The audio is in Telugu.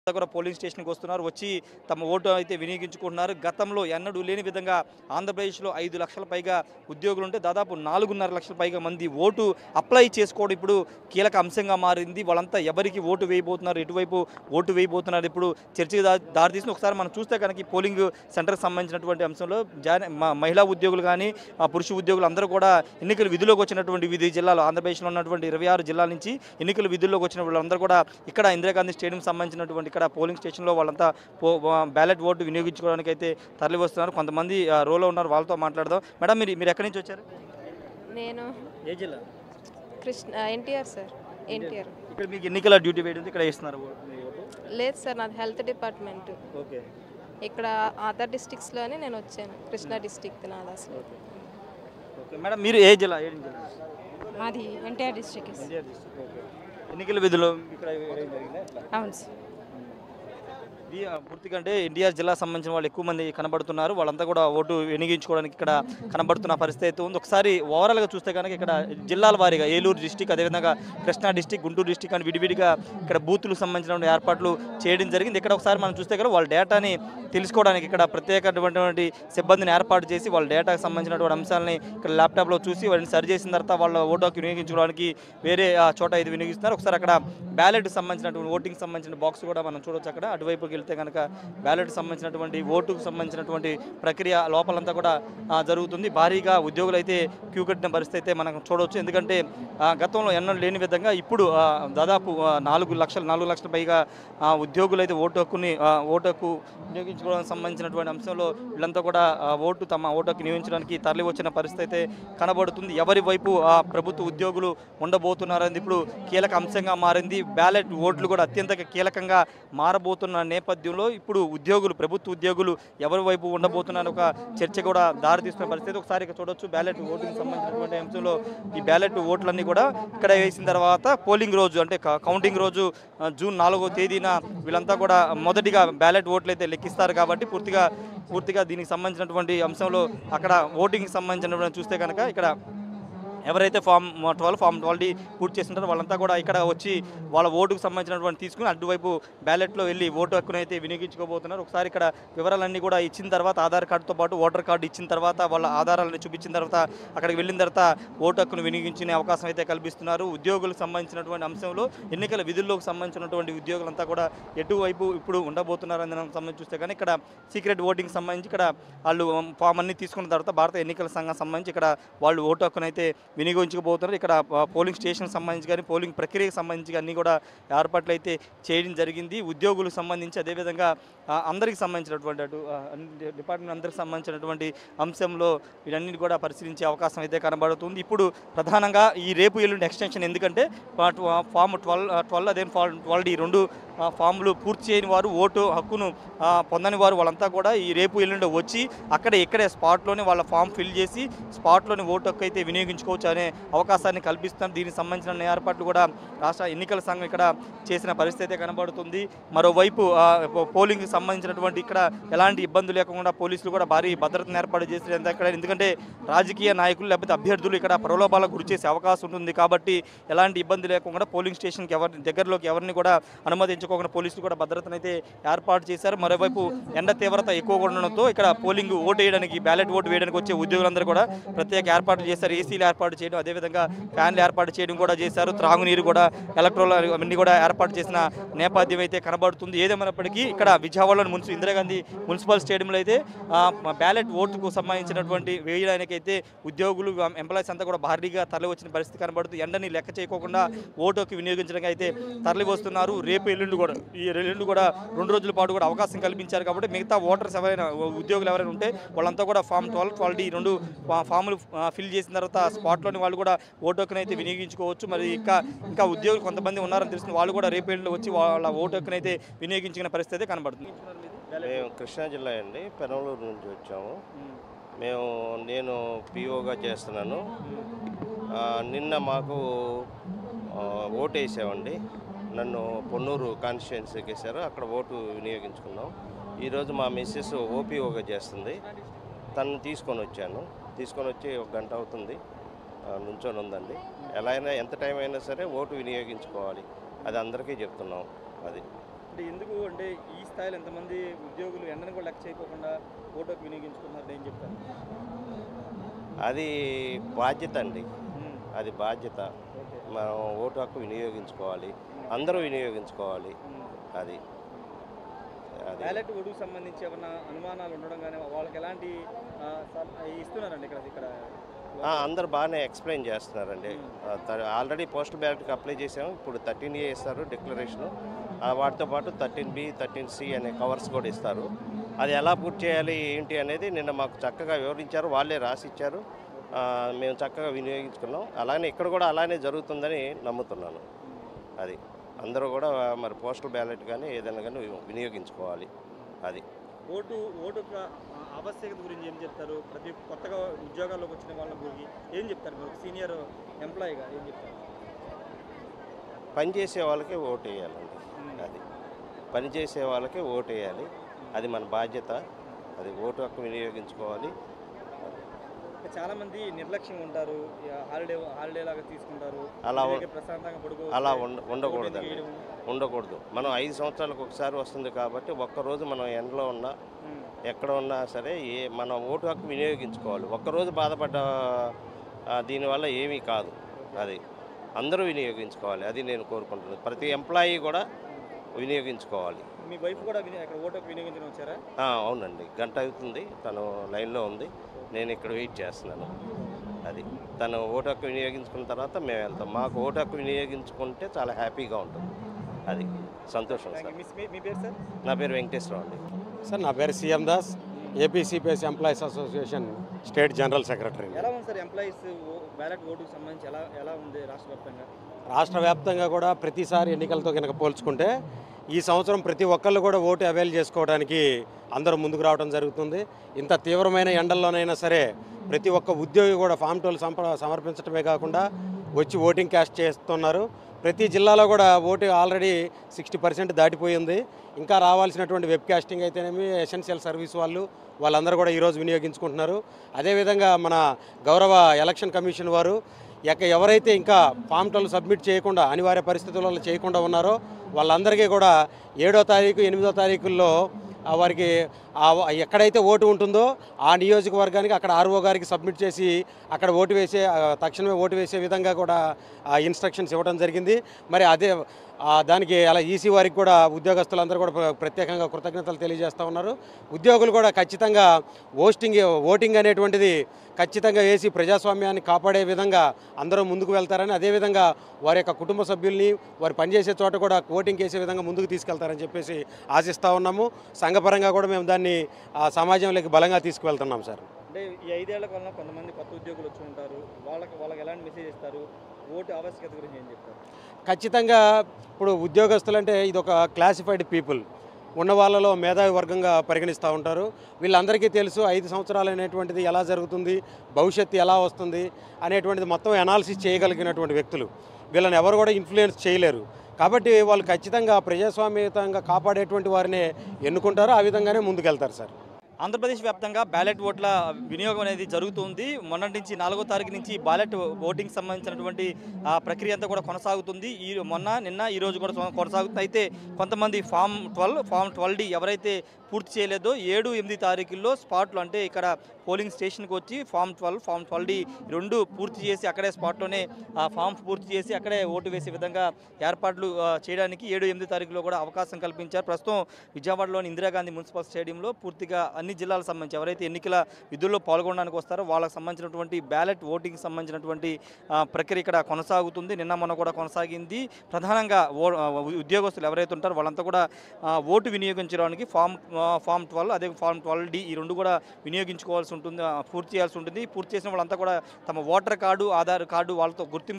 అంతా కూడా పోలింగ్ స్టేషన్కి వస్తున్నారు వచ్చి తమ ఓటు అయితే వినియోగించుకుంటున్నారు గతంలో ఎన్నడూ లేని విధంగా ఆంధ్రప్రదేశ్లో ఐదు లక్షల పైగా ఉద్యోగులు ఉంటే దాదాపు నాలుగున్నర లక్షల పైగా మంది ఓటు అప్లై చేసుకోవడం ఇప్పుడు కీలక అంశంగా మారింది వాళ్ళంతా ఎవరికి ఓటు వేయబోతున్నారు ఎటువైపు ఓటు వేయబోతున్నారు ఇప్పుడు చర్చకి దా- దారితీసిన ఒకసారి మనం చూస్తే కనుక ఈ పోలింగ్ సెంటర్కి సంబంధించినటువంటి అంశంలో జాయిన్ మ- మహిళా ఉద్యోగులు కానీ ఆ పురుష ఉద్యోగులు అందరూ కూడా ఎన్నికల విధుల్లోకి వచ్చినటువంటి వివిధ జిల్లాలు ఆంధ్రప్రదేశ్లో ఉన్నటువంటి ఇరవై ఆరు జిల్లాల నుంచి ఎన్నికల విధుల్లోకి వచ్చిన వాళ్ళందరూ కూడా ఇక్కడ ఇందిరాగాంధీ స్టేడియం సంబంధించినటువంటి ఇక్కడ పోలింగ్ స్టేషన్లో వాళ్ళంతా పో బ్యాలెట్ ఓటు వినియోగించుకోవడానికి అయితే తరలి వస్తున్నారు కొంతమంది ఆ, రోలో ఉన్నారు వాళ్ళతో మాట్లాడదాం మేడం మీరు మీరు ఎక్కడి నుంచి వచ్చారు నేను ఏ జిల్లా కృష్ణ ఎన్టీఆర్ సార్ ఎన్టీఆర్ ఇక్కడ మీకు ఎన్నికల డ్యూటీ వేయడం ఇక్కడ వేస్తున్నారు లేదు సార్ నాది హెల్త్ డిపార్ట్మెంట్ ఓకే ఇక్కడ అదర్ డిస్టిక్స్లోనే నేను వచ్చాను కృష్ణా డిస్టిక్ నాది అసలు ఓకే మేడం మీరు ఏ జిల్లా ఏ జిల్లా మాది NTR district NTR district okay ఎన్నికల విధులు ఇక్కడ వేయడం జరిగిందా ఎట్లా? అవును సార్ ఇది ఆ, పూర్తిగా అంటే ఎన్టీఆర్ జిల్లా సంబంధించిన వాళ్ళు ఎక్కువ మంది కనబడుతున్నారు వాళ్ళంతా కూడా ఓటు వినియోగించుకోవడానికి ఇక్కడ కనబడుతున్న పరిస్థితి అయితే ఉంది ఒకసారి ఓవరాల్గా చూస్తే కనుక ఇక్కడ జిల్లాల వారీగా ఏలూరు డిస్టిక్ అదేవిధంగా కృష్ణా డిస్టిక్ గుంటూరు డిస్టిక్ అని విడివిడిగా ఇక్కడ బూతులకు సంబంధించిన ఏర్పాట్లు చేయడం జరిగింది ఇక్కడ ఒకసారి మనం చూస్తే కనుక వాళ్ళ డేటాని తెలుసుకోవడానికి ఇక్కడ ప్రత్యేకమైనటువంటి సిబ్బందిని ఏర్పాటు చేసి వాళ్ళ డేటాకు సంబంధించినటువంటి అంశాలని ఇక్కడ ల్యాప్టాప్లో చూసి వాటిని సరి చేసిన తర్వాత వాళ్ళ ఓటు హక్కు వినియోగించుకోవడానికి వేరే ఆ, చోట ఇది వినియోగిస్తున్నారు ఒకసారి అక్కడ బ్యాలెట్ సంబంధించినటువంటి ఓటింగ్ సంబంధించిన బాక్స్ కూడా మనం చూడొచ్చు అక్కడ అటువైపుకి వెళ్తే కనుక బ్యాలెట్ సంబంధించినటువంటి ఓటుకు సంబంధించినటువంటి ప్రక్రియ లోపలంతా కూడా ఆ, జరుగుతుంది భారీగా ఉద్యోగులు అయితే క్యూ కట్టిన పరిస్థితి అయితే మనం చూడవచ్చు ఎందుకంటే ఆ, గతంలో ఎన్నో లేని విధంగా ఇప్పుడు ఆ, దాదాపు ఆ, నాలుగు లక్షలు నాలుగు లక్షల పైగా ఆ, ఉద్యోగులు అయితే ఓటు హక్కుని ఆ, ఓటు హక్కు వినియోగించుకోవడానికి సంబంధించినటువంటి అంశంలో వీళ్ళంతా కూడా ఆ, ఓటు తమ ఓటు హక్కు వినియోగించడానికి తరలి వచ్చిన పరిస్థితి అయితే కనబడుతుంది ఎవరి వైపు ఆ ప్రభుత్వ ఉద్యోగులు ఉండబోతున్నారని ఇప్పుడు కీలక అంశంగా మారింది బ్యాలెట్ ఓట్లు కూడా అత్యంత కీలకంగా మారబోతున్న నేపథ్యంలో ఇప్పుడు ఉద్యోగులు ప్రభుత్వ ఉద్యోగులు ఎవరి వైపు ఉండబోతున్నారు ఒక చర్చ కూడా దారితీస్తున్న పరిస్థితి ఒకసారి ఇక్కడ చూడొచ్చు బ్యాలెట్ ఓటింగ్ సంబంధించినటువంటి అంశంలో ఈ బ్యాలెట్ ఓట్లన్నీ కూడా ఇక్కడ వేసిన తర్వాత పోలింగ్ రోజు అంటే క- కౌంటింగ్ రోజు ఆ, జూన్ నాలుగో తేదీన వీళ్ళంతా కూడా మొదటిగా బ్యాలెట్ ఓట్లు అయితే లెక్కిస్తారు కాబట్టి పూర్తిగా పూర్తిగా దీనికి సంబంధించినటువంటి అంశంలో అక్కడ ఓటింగ్కి సంబంధించినటువంటి చూస్తే కనుక ఇక్కడ ఎవరైతే ఫామ్ ట్వెల్వ్ ఫామ్ ట్వెల్వ్ పూర్తి చేసింటారో వాళ్ళంతా కూడా ఇక్కడ వచ్చి వాళ్ళ ఓటుకు సంబంధించినటువంటి తీసుకుని అటువైపు బ్యాలెట్లో వెళ్ళి ఓటు హక్కును అయితే వినియోగించుకోబోతున్నారు ఒకసారి ఇక్కడ వివరాలన్నీ కూడా ఇచ్చిన తర్వాత ఆధార్ కార్డుతో పాటు ఓటర్ కార్డు ఇచ్చిన తర్వాత వాళ్ళ ఆధారాలను చూపించిన తర్వాత అక్కడికి వెళ్ళిన తర్వాత ఓటు హక్కును వినియోగించుకునే అవకాశం అయితే కల్పిస్తున్నారు ఉద్యోగులకు సంబంధించినటువంటి అంశంలో ఎన్నికల విధుల్లోకి సంబంధించినటువంటి ఉద్యోగులంతా కూడా ఎటువైపు ఇప్పుడు ఉండబోతున్నారు అనే దానికి సంబంధించి చూస్తే కానీ ఇక్కడ సీక్రెట్ ఓటింగ్ సంబంధించి ఇక్కడ వాళ్ళు ఫామ్ అన్ని తీసుకున్న తర్వాత భారత ఎన్నికల సంఘం సంబంధించి ఇక్కడ వాళ్ళు ఓటు హక్కును అయితే వినియోగించుకోబోతున్నారు ఇక్కడ ఆ, పోలింగ్ స్టేషన్ సంబంధించి కానీ పోలింగ్ ప్రక్రియకు సంబంధించి అన్ని కూడా ఏర్పాట్లు అయితే చేయడం జరిగింది ఉద్యోగులకు సంబంధించి అదేవిధంగా ఆ, అందరికి సంబంధించినటువంటి అటు ఆ, అన్ని డిపార్ట్మెంట్ అందరికి సంబంధించినటువంటి అంశంలో వీటన్నిటి కూడా పరిశీలించే అవకాశం అయితే కనబడుతుంది ఇప్పుడు ప్రధానంగా ఈ రేపు ఎల్లుండి ఎక్స్టెన్షన్ ఎందుకంటే పాటు ఆ, ఫామ్ ట్వెల్వ్ ట్వెల్వ్ అదే ఫామ్ ట్వెల్వ్ ఈ రెండు ఆ, ఫామ్లు పూర్తి చేయని వారు ఓటు హక్కును ఆ, పొందని వారు వాళ్ళంతా కూడా ఈ రేపు ఎల్లుండి వచ్చి అక్కడ ఇక్కడే స్పాట్లోనే వాళ్ళ ఫామ్ ఫిల్ చేసి స్పాట్లోని ఓటు హక్కు అయితే వినియోగించుకోవచ్చు అనే అవకాశాన్ని కల్పిస్తున్నారు దీనికి సంబంధించిన ఏర్పాట్లు కూడా రాష్ట్ర ఎన్నికల సంఘం ఇక్కడ చేసిన పరిస్థితి అయితే కనబడుతుంది మరోవైపు ఆ, పో- పోలింగ్కి సంబంధించినటువంటి ఇక్కడ ఎలాంటి ఇబ్బందులు లేకుండా పోలీసులు కూడా భారీ భద్రతను ఏర్పాటు చేసి ఇక్కడ ఎందుకంటే రాజకీయ నాయకులు లేకపోతే అభ్యర్థులు ఇక్కడ ప్రలోభాలకు గురి చేసే అవకాశం ఉంటుంది కాబట్టి ఎలాంటి ఇబ్బంది లేకుండా పోలింగ్ స్టేషన్కి ఎవరి దగ్గరలోకి ఎవరిని కూడా అనుమతించుకోకుండా పోలీసులు కూడా భద్రతను అయితే ఏర్పాటు చేశారు మరోవైపు ఎండ తీవ్రత ఎక్కువగా ఉండడంతో ఇక్కడ పోలింగ్ ఓటు వేయడానికి బ్యాలెట్ ఓటు వేయడానికి వచ్చే ఉద్యోగులందరూ కూడా ప్రత్యేక ఏర్పాట్లు చేశారు ఏసీలు ఏర్పాటు చేయడం అదేవిధంగా ఫ్యాన్లు ఏర్పాటు చేయడం కూడా చేశారు త్రాగునీరు కూడా ఎలక్ట్రోల్ అవన్నీ కూడా ఏర్పాటు చేసిన నేపథ్యం అయితే కనబడుతుంది ఏదేమైనప్పటికీ ఇక్కడ విజయవాడలోని మున్సి ఇందిరాగాంధీ మున్సిపల్ స్టేడియంలో అయితే బ్యాలెట్ ఓటుకు సంబంధించినటువంటి వేయడానికైతే ఉద్యోగులు ఎంప్లాయీస్ అంతా కూడా భారీగా తరలి వచ్చిన పరిస్థితి కనబడుతుంది ఎండని లెక్క చేయకోకుండా ఓటుకు వినియోగించడానికి అయితే తరలి వస్తున్నారు రేపు ఎల్లుండి కూడా ఈ ఎల్లుండి కూడా రెండు రోజుల పాటు కూడా అవకాశం కల్పించారు కాబట్టి మిగతా ఓటర్స్ ఎవరైనా ఉద్యోగులు ఎవరైనా ఉంటే వాళ్ళంతా కూడా ఫామ్ ట్వెల్వ్ ట్వెల్వ్ ఈ రెండు ఫా- ఫామ్లు ఆ, ఫిల్ చేసిన తర్వాత స్పాట్లోని వాళ్ళు కూడా ఓటు హక్కును అయితే వినియోగించుకోవచ్చు మరి ఇంకా ఇంకా ఉద్యోగులు కొంతమంది ఉన్నారని తెలుస్తుంది వాళ్ళు కూడా రేపు ఎల్లుండి వచ్చి వాళ్ళ ఓటు హక్కును అయితే వినియోగించుకునే పరిస్థితి అయితే కనబడుతుంది మేము కృష్ణా జిల్లా అండి పెనమలూరు నుంచి వచ్చాము మేము నేను పిఓగా చేస్తున్నాను ఆ, నిన్న మాకు ఆ, ఓటు వేసామండి నన్ను పొన్నూరు కాన్స్టిట్యున్సీకి వేశారు అక్కడ ఓటు వినియోగించుకున్నాం ఈరోజు మా మిస్సెస్ ఓపీఓగా చేస్తుంది తను తీసుకొని వచ్చాను తీసుకొని వచ్చి ఒక గంట అవుతుంది ఆ, నుంచొని ఉందండి ఎలా అయినా ఎంత టైం అయినా సరే ఓటు వినియోగించుకోవాలి అది అందరికీ చెప్తున్నాం అది అంటే ఎందుకు అంటే ఈ స్థాయిలో ఎంతమంది ఉద్యోగులు ఎండను కూడా లెక్క చేయకోకుండా ఓటుకు వినియోగించుకున్నారు ఏం చెప్తారు అది బాధ్యత అండి ఉమ్, అది బాధ్యత ఓకే మనం ఓటు హక్కు వినియోగించుకోవాలి అందరూ వినియోగించుకోవాలి ఉమ్. అది అది బ్యాలెట్ ఓటుకు సంబంధించి ఏమన్నా అనుమానాలు ఉండడం కానీ వాళ్ళకి ఎలాంటి ఆ, సల్- ఇస్తున్నారండి ఇక్కడ ఇక్కడ ఆ, అందరు బాగానే ఎక్స్ప్లెయిన్ చేస్తున్నారండి ఆల్రెడీ పోస్టల్ బ్యాలెట్కి అప్లై చేసాము ఇప్పుడు థర్టీన్ ఏ ఇస్తారు డిక్లరేషను వాటితో పాటు థర్టీన్ బి థర్టీన్ సి అనే కవర్స్ కూడా ఇస్తారు అది ఎలా పూర్తి చేయాలి ఏంటి అనేది నిన్న మాకు చక్కగా వివరించారు వాళ్ళే రాసి ఇచ్చారు ఆ, మేము చక్కగా వినియోగించుకున్నాం అలానే ఇక్కడ కూడా అలానే జరుగుతుందని నమ్ముతున్నాను అది అందరూ కూడా మరి పోస్టల్ బ్యాలెట్ కానీ ఏదైనా కానీ వినియోగించుకోవాలి అది ఓటు ఓటు యొక్క ఆ, ఆవశ్యకత గురించి ఏం చెప్తారు ప్రతి కొత్తగా ఉద్యోగాల్లోకి వచ్చిన వాళ్ళ గురించి ఏం చెప్తారు మీరు సీనియర్ ఎంప్లాయీగా ఏం చెప్తారు పనిచేసే వాళ్ళకి ఓటు వేయాలండి ఉమ్. అది పనిచేసే వాళ్ళకి ఓటు వేయాలి అది మన బాధ్యత అది ఓటు హక్కు వినియోగించుకోవాలి అంటే చాలా మంది నిర్లక్ష్యంగా ఉంటారు ఇక హాలిడే హాలిడే లాగా తీసుకుంటారు అలా ఇంటి ఉ- దగ్గర ప్రశాంతంగా పడుకో అలా ఉండ ఉండకూడదండి ఉండకూడదు మనం ఐదు సంవత్సరాలకు ఒకసారి వస్తుంది కాబట్టి ఒక్కరోజు మనం ఎండలో ఉన్నా ఎక్కడ ఉన్నా సరే ఏ మన ఓటు హక్కు వినియోగించుకోవాలి ఒక్కరోజు బాధపడ్డ ఆ, దీనివల్ల ఏమీ కాదు అది అందరూ వినియోగించుకోవాలి అది నేను కోరుకుంటున్నాను ప్రతి ఎంప్లాయీ కూడా వినియోగించుకోవాలి మీ వైఫ్ కూడా విని- అక్కడ ఓటుకు వినియోగించడం వచ్చారా ఆ, అవునండి గంట అవుతుంది తను లైన్లో ఉంది నేను ఇక్కడ వెయిట్ చేస్తున్నాను అది తను ఓటు హక్కు వినియోగించుకున్న తర్వాత మేము వెళ్తాం మాకు ఓటు హక్కు వినియోగించుకుంటే చాలా హ్యాపీగా ఉంటుంది అది సంతోషం థ్యాంక్ సార్ యూ మిస్ మీ మీ పేరు సార్ నా పేరు వెంకటేశ్వరరావు అండి సార్ నా పేరు C M Das AP CPS employees association state general secretary ఎలా ఉంది సార్ ఎంప్లాయీస్ బ్యాలెట్ ఓటుకు సంబంధించి ఎలా ఎలా ఉంది రాష్ట్ర వ్యాప్తంగా రాష్ట్ర వ్యాప్తంగా కూడా ప్రతిసారి ఎన్నికలతో కనుక పోల్చుకుంటే ఈ సంవత్సరం ప్రతి ఒక్కళ్ళు కూడా ఓటు అవైల్ చేసుకోవడానికి అందరూ ముందుకు రావడం జరుగుతుంది ఇంత తీవ్రమైన ఎండల్లోనైనా సరే ప్రతి ఒక్క ఉద్యోగి కూడా ఫామ్ టోల్ సంప సమర్పించడమే కాకుండా వచ్చి ఓటింగ్ క్యాస్ట్ చేస్తున్నారు ప్రతి జిల్లాలో కూడా ఓటు ఆల్రెడీ సిక్స్టీ పర్సెంట్ దాటిపోయింది ఇంకా రావాల్సినటువంటి వెబ్ కాస్టింగ్ అయితేనేమి ఎసెన్షియల్ సర్వీస్ వాళ్ళు వాళ్ళందరూ కూడా ఈరోజు వినియోగించుకుంటున్నారు అదేవిధంగా మన గౌరవ ఎలక్షన్ కమిషన్ వారు ఎక్క ఎవరైతే ఇంకా ఫామ్ టోల్ సబ్మిట్ చేయకుండా అనివార్య పరిస్థితులలో చేయకుండా ఉన్నారో వాళ్ళందరికీ కూడా ఏడో తారీఖు ఎనిమిదో తారీఖుల్లో ఆ వారికి ఆ వ- ఎక్కడైతే ఓటు ఉంటుందో ఆ నియోజకవర్గానికి అక్కడ ఆర్ఓ గారికి సబ్మిట్ చేసి అక్కడ ఓటు వేసే ఆ, తక్షణమే ఓటు వేసే విధంగా కూడా ఆ ఇన్స్ట్రక్షన్స్ ఇవ్వడం జరిగింది మరి అదే ఆ, దానికి అలా ఈసీ వారికి కూడా ఉద్యోగస్తులందరూ కూడా ప్ర- ప్రత్యేకంగా కృతజ్ఞతలు తెలియజేస్తూ ఉన్నారు ఉద్యోగులు కూడా ఖచ్చితంగా ఓస్టింగ్ ఓటింగ్ అనేటువంటిది ఖచ్చితంగా వేసి ప్రజాస్వామ్యాన్ని కాపాడే విధంగా అందరూ ముందుకు వెళ్తారని అదేవిధంగా వారి యొక్క కుటుంబ సభ్యుల్ని వారు పనిచేసే చోట కూడా ఓటింగ్ వేసే విధంగా ముందుకు తీసుకెళ్తారని చెప్పేసి ఆశిస్తూ ఉన్నాము సంఘపరంగా కూడా మేము దాన్ని ఆ, సమాజంలోకి బలంగా తీసుకువెళ్తున్నాం సార్ అంటే ఈ ఐదేళ్ల వలన కొంతమంది కొత్త ఉద్యోగులు వచ్చి ఉంటారు వాళ్ళకి వాళ్ళకి ఎలాంటి మెసేజ్ ఇస్తారు ఓటు ఆవశ్యకత గురించి ఏం చెప్తారు ఖచ్చితంగా ఇప్పుడు ఉద్యోగస్తులు అంటే ఇది ఒక క్లాసిఫైడ్ పీపుల్ ఉన్న వాళ్ళలో మేధావి వర్గంగా పరిగణిస్తూ ఉంటారు వీళ్ళందరికీ తెలుసు ఐదు సంవత్సరాలు అనేటువంటిది ఎలా జరుగుతుంది భవిష్యత్తు ఎలా వస్తుంది అనేటువంటిది మొత్తం అనాలిసిస్ చేయగలిగినటువంటి వ్యక్తులు వీళ్ళని ఎవరు కూడా ఇన్ఫ్లుయెన్స్ చేయలేరు కాబట్టి వాళ్ళు ఖచ్చితంగా ప్రజాస్వామ్యతంగా కాపాడేటువంటి వారినే ఎన్నుకుంటారు ఆ విధంగానే ముందుకెళ్తారు సార్ ఆంధ్రప్రదేశ్ వ్యాప్తంగా బ్యాలెట్ ఓట్ల వినియోగం అనేది జరుగుతుంది మొన్నటి నుంచి నాలుగో తారీఖు నుంచి బ్యాలెట్ ఓటింగ్ సంబంధించినటువంటి ఆ, ప్రక్రియ అంతా కూడా కొనసాగుతుంది ఈ మొన్న నిన్న ఈ రోజు కూడా కొ- కొనసాగుతుంది అయితే కొంతమంది form twelve form twelve D ఎవరైతే పూర్తి చేయలేదో ఏడు ఎనిమిది తారీఖుల్లో స్పాట్లు అంటే ఇక్కడ పోలింగ్ స్టేషన్కి వచ్చి form twelve form twelve D రెండు పూర్తి చేసి అక్కడే స్పాట్లోనే ఆ ఫామ్ పూర్తి చేసి అక్కడే ఓటు వేసే విధంగా ఏర్పాట్లు ఆ, చేయడానికి ఏడు ఎనిమిది తారీఖులో కూడా అవకాశం కల్పించారు ప్రస్తుతం విజయవాడలోని ఇందిరాగాంధీ మున్సిపల్ స్టేడియంలో పూర్తిగా అన్ని జిల్లాలకు సంబంధించి ఎవరైతే ఎన్నికల విధుల్లో పాల్గొనడానికి వస్తారో వాళ్ళకి సంబంధించినటువంటి బ్యాలెట్ ఓటింగ్ సంబంధించినటువంటి ఆ, ప్రక్రియ ఇక్కడ కొనసాగుతుంది నిన్న మొన్న కూడా కొనసాగింది ప్రధానంగా ఓ ఆ, ఉద్యోగస్తులు ఎవరైతే ఉంటారో వాళ్ళంతా కూడా ఆ, ఓటు వినియోగించడానికి ఫామ్ ఆ, ఫామ్ ట్వెల్వ్ అదే ఫామ్ ట్వెల్వ్ డి ఈ రెండు కూడా వినియోగించుకోవాల్సి ఉంటుంది ఆ, పూర్తి చేయాల్సి ఉంటుంది పూర్తి చేసిన వాళ్ళంతా కూడా తమ ఓటర్ కార్డు ఆధార్ కార్డు వాళ్ళతో గుర్తింపు